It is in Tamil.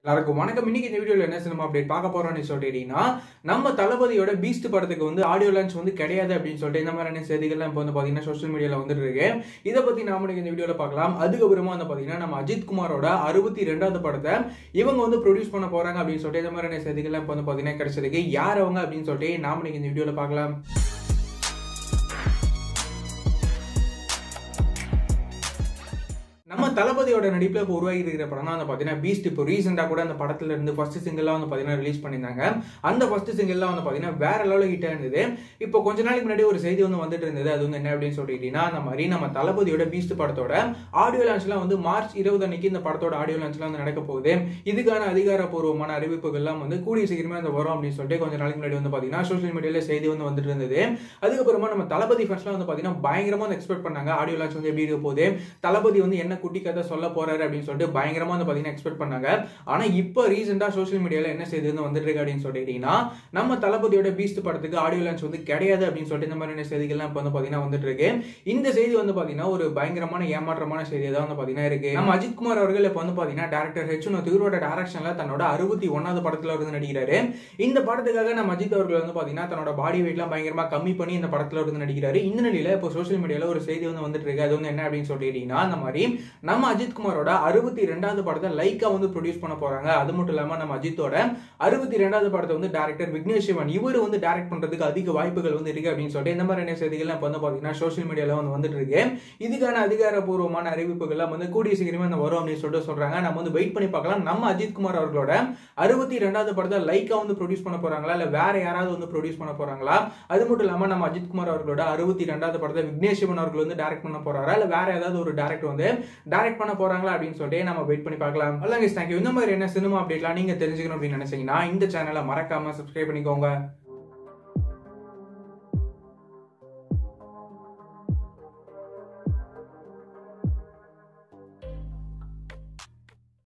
எல்லாருக்கும் வணக்கம் இன்னைக்கு இந்த வீடியோல என்ன சினிமா அப்டேட் பார்க்க போறோம்னு சொல்லிட்டீங்கன்னா நம்ம தளபதியோட பீஸ்ட் படத்துக்கு வந்து ஆடியோ லான்ச் வந்து கிடையாது அப்படின்னு சொல்லிட்டு இந்த மாதிரியான செய்திகள்லாம் இப்போ வந்து பாத்தீங்கன்னா சோஷியல் மீடியால வந்துட்டு இருக்கு இதை பத்தி நாம இன்னைக்கு இந்த வீடியோல பார்க்கலாம் அதுக்கப்புறமா வந்து பாத்தீங்கன்னா நம்ம அஜித் குமாரோட அறுபத்தி ரெண்டாவது படத்தை இவங்க வந்து ப்ரொடியூஸ் பண்ண போறாங்க அப்படின்னு சொல்லிட்டு இந்த மாதிரியான செய்திகள்லாம் இப்போ வந்து பாத்தீங்கன்னா கிடைச்சிருக்கு யார் அவங்க அப்படின்னு சொல்லிட்டு நாம இன்னைக்கு இந்த வீடியோல பார்க்கலாம் நம்ம தளபதியோட நடிப்பில் இப்போ உருவாகி இருக்கிற படம் தான் வந்து பார்த்தீங்கன்னா பீஸ்ட் இப்போ ரீசெண்டாக கூட அந்த படத்துல இருந்து ஃபர்ஸ்ட் சிங்கிளாக வந்து பார்த்தீங்கன்னா ரிலீஸ் பண்ணியிருந்தாங்க அந்த ஃபர்ஸ்ட் சிங்கிள்லாம் வந்து பார்த்தீங்கன்னா வேற லெவலில் ஹிட்டாக இருந்தது இப்போ கொஞ்ச நாளைக்கு முன்னாடி ஒரு செய்தி வந்து வந்துட்டு இருந்தது அது வந்து என்ன அப்படின்னு சொல்லிட்டீங்கன்னா அந்த மாதிரி நம்ம தளபதியோட பீஸ்ட் படத்தோட ஆடியோ லான்ச்லாம் வந்து மார்ச் இருபது அன்னைக்கு இந்த படத்தோட ஆடியோ லான்ச்லாம் வந்து நடக்க போகுது இதுக்கான அதிகாரப்பூர்வமான அறிவிப்புகள்லாம் வந்து கூடிய சீக்கிரமே வந்து வரும் அப்படின்னு சொல்லிட்டு கொஞ்ச நாளைக்கு முன்னாடி வந்து பார்த்தீங்கன்னா சோஷியல் மீடியாவில் செய்தி வந்து வந்துட்டு இருந்தது அதுக்கப்புறமா நம்ம தளபதி ஃபர்ஸ்ட்லாம் வந்து பார்த்தீங்கன்னா பயங்கரமாக வந்து எக்ஸ்பெக்ட் பண்ணாங்க ஆடியோ லான்ச் வந்து எப்படி இருக்க போகுது தளபதி வந்து என்ன குட்டி கதை சொல்ல போறாரு அப்படின்னு சொல்லிட்டு பயங்கரமா வந்து பாத்தீங்கன்னா எக்ஸ்பெக்ட் பண்ணாங்க ஆனா இப்போ ரீசெண்டா சோஷியல் மீடியால என்ன செய்து வந்து வந்துட்டு இருக்கு அப்படின்னு சொல்லிட்டீங்கன்னா நம்ம தளபதியோட பீஸ்ட் படத்துக்கு ஆடியோ லான்ச் வந்து கிடையாது அப்படின்னு சொல்லிட்டு இந்த மாதிரியான செய்திகள்லாம் இப்போ வந்து பாத்தீங்கன்னா வந்துட்டு இருக்கு இந்த செய்தி வந்து பாத்தீங்கன்னா ஒரு பயங்கரமான ஏமாற்றமான செய்தி தான் வந்து பாத்தீங்கன்னா இருக்கு நம்ம அஜித் குமார் அவர்கள் இப்போ வந்து பாத்தீங்கன்னா டேரக்டர் ஹெச் இவரோட டேரக்ஷன்ல தன்னோட அறுபத்தி ஒன்னாவது படத்துல இருந்து நடிக்கிறாரு இந்த படத்துக்காக நம்ம அஜித் அவர்கள் வந்து பாத்தீங்கன்னா தன்னோட பாடி வெயிட்லாம் பயங்கரமா கம்மி பண்ணி இந்த படத்துல இருந்து நடிக்கிறாரு இந்த நிலையில இப்போ சோஷியல் மீடியால ஒரு செய்தி வந்து வந்துட்டு இருக்கு அது வந்து என்ன அப்படின்னு சொல்லிட்டீங்கன்னா அந்த மாதிரி நம்ம அஜித் குமாரோட அறுபத்தி ரெண்டாவது படத்தை லைக்கா வந்து ப்ரொடியூஸ் பண்ண போறாங்க அது மட்டும் இல்லாம நம்ம அஜித்தோட அறுபத்தி ரெண்டாவது படத்தை வந்து டேரக்டர் விக்னேஷ் சிவன் இவர் வந்து டைரக்ட் பண்றதுக்கு அதிக வாய்ப்புகள் வந்து இருக்கு அப்படின்னு சொல்லிட்டு இந்த மாதிரியான செய்திகள் இப்போ வந்து பாத்தீங்கன்னா சோஷியல் மீடியால வந்து வந்துட்டு இருக்கு இதுக்கான அதிகாரப்பூர்வமான அறிவிப்புகள்லாம் வந்து கூடிய சீக்கிரமே வந்து வரும் அப்படின்னு சொல்லிட்டு சொல்றாங்க நம்ம வந்து வெயிட் பண்ணி பார்க்கலாம் நம்ம அஜித் குமார் அவர்களோட அறுபத்தி ரெண்டாவது படத்தை லைக்கா வந்து ப்ரொடியூஸ் பண்ண போறாங்களா இல்ல வேற யாராவது வந்து ப்ரொடியூஸ் பண்ண போறாங்களா அது மட்டும் இல்லாம நம்ம அஜித் குமார் அவர்களோட அறுபத்தி ரெண்டாவது படத்தை விக்னேஷ் சிவன் அவர்கள் வந்து டைரக்ட் பண்ண போறாரா இல்ல வேற ஏதாவது ஒரு டேரக்டர் வந்து டைரக்ட் பண்ண போறாங்களா அப்படின்னு சொல்லிட்டு நம்ம வெயிட் பண்ணி பார்க்கலாம் அல்லாங்க தேங்க்யூ இந்த மாதிரி என்ன சினிமா அப்டேட்லாம் நீங்க தெரிஞ்சுக்கணும் அப்படின்னு நினைச்சீங்கன்னா இந்த சேனலை மறக்காம சப்ஸ்கிரைப் பண்ணிக்கோங்க